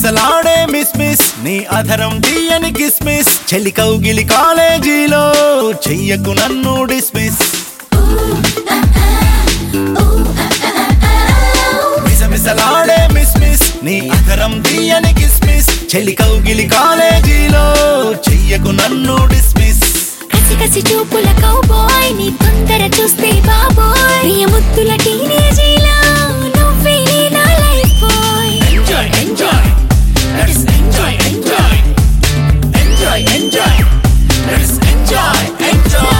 మిసమిసలాడే miss miss నీ అధరం తీయని కిస్మిస్ చెలి కౌగిలి కాలేజీలో చెయ్యకు నన్ను డిస్మిస్ మిసమిసలాడే మిస్ మిస్ నీ అధరం తీయని కిస్మిస్ చెలి కౌగిలి కాలేజీలో చెయ్యకు నన్ను డిస్మిస్ కసి కసి చూపుల కౌబాయ్ నీ తొందర చూస్తే బాబోయ్ ప్రియ ముద్దుల టీనేజీలా నువ్వే నా life boy enjoy enjoy let's enjoy enjoy enjoy enjoy let's enjoy enjoy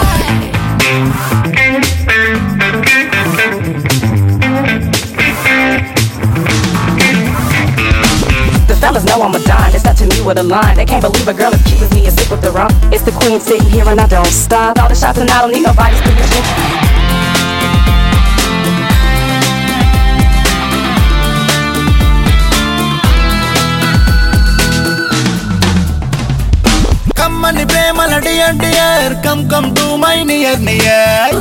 The fellas know I'm a dime. It's touching me with a line. They can't believe a girl as cute as me is sick with the rum. It's the queen sitting here and I don't stop. All the shots and I don't need nobody's permission. కమ్మని ప్రేమల dear dear come come to my near near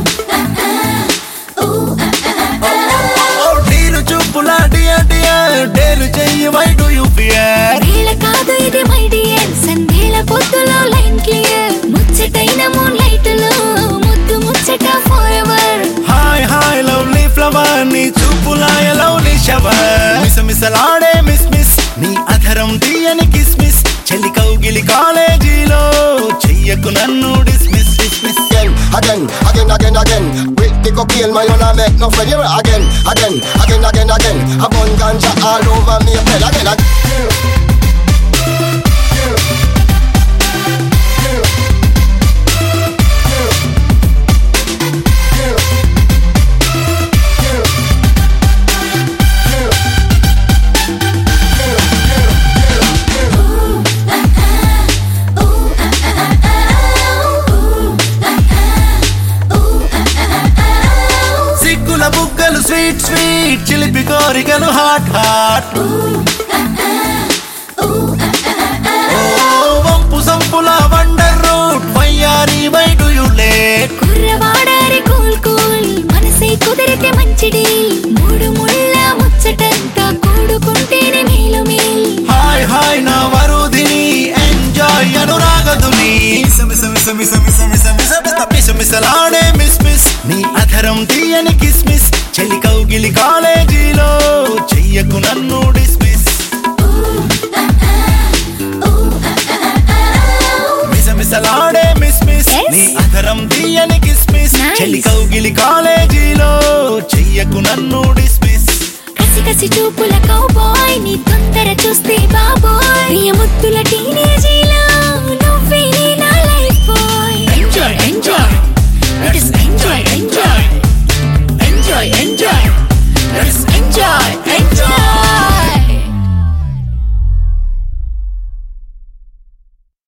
dear చూపుల dear dear dare చెయ్యి why do you fear వేళ కాదు ఇది my dear సందేళ పొద్దులో line clear ముచ్చటైన మూన్ లైట్ లో ముద్దు ముచ్చట forever hi hi lovely flower నీ చూపుల లవ్లీ షవర్ మిసమిసలాడే మిస్ మిస్ నీ అధరం తీయని కిస్మిస్ చెలి కౌగిలి కాలేజీలో చెయ్యకు నన్ను dismiss dismiss again, again, again, again, again. With the cocaine, my own I make no friend. Here again, again, again, again, again. A bun ganja all over me, bed again, again. సిగ్గుల బుగ్గలు sweet sweet చిలిపి కోరికలు hot hot వంపు సంపుల wonder route వయ్యారి why do you late కుర్రవాడారి cool cool మనసే కుదిరితే మంచి డీల్ మూడు ముళ్ళ ముచ్చటంతా కూడుకుంటేనే మేలు మేల్ హాయ్ హాయ్ నా వరుదిని ఎంజాయ్ అనురాగదుని మిసమిసలాడే మిస్ మిస్ నీ అధరం తీయని కిస్మిస్ చెలి కౌగిలి కాలేజీలో చెయ్యకు నన్ను డిస్మిస్ మిసమిసలాడే మిస్ మిస్ Yes. నీ అధరం తీయని కిస్మిస్ Nice. చెలి కౌగిలి కాలేజీలో చెయ్యకు నన్ను డిస్మిస్ కసి కసి చూపుల కౌబాయ్ నీ తొందర చూస్తే బాబోయ్ ప్రియ ముద్దుల టీనేజీలా